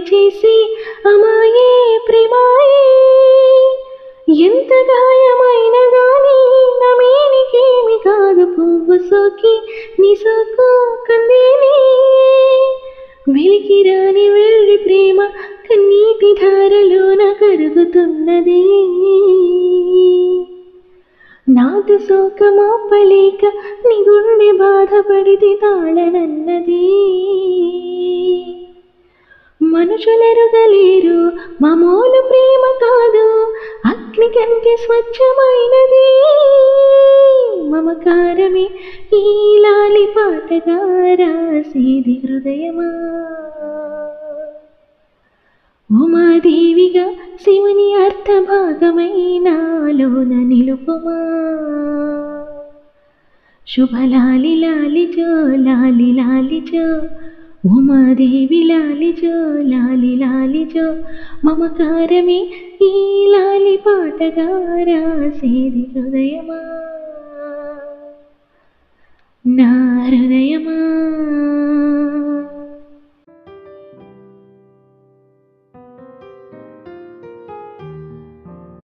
చేసి అమాయే ప్రేమాయే ఎంత గాయమైన గాని నమేనికేమి కాదు పువ్వు సోకి నీ సోకు కందేనే వెలికి రాని వెళ్ళి ప్రేమ కన్నీటి ధారలోన కరుగుతున్నది నాదు శోకమోపలేక నీ గుండె బాధపడితే తాళనన్నది మనుషులెరుగలేరు మామూలు ప్రేమ కాదు అగ్ని కంటే స్వచ్ఛమైనది మమకారమే ఈ లాలి పాటగా రాసేది హృదయమా ఉమాదేవిగా శివుని అర్థభాగమైనాలోన నిలుపుమా శుభలాలి లాలి జో లాలి లాలి జో ఉమాదేవి లాలి జో లాలి లాలి జో మమకారమే ఈ లాలి పాటగా రాసేది హృదయమా నా హృదయమా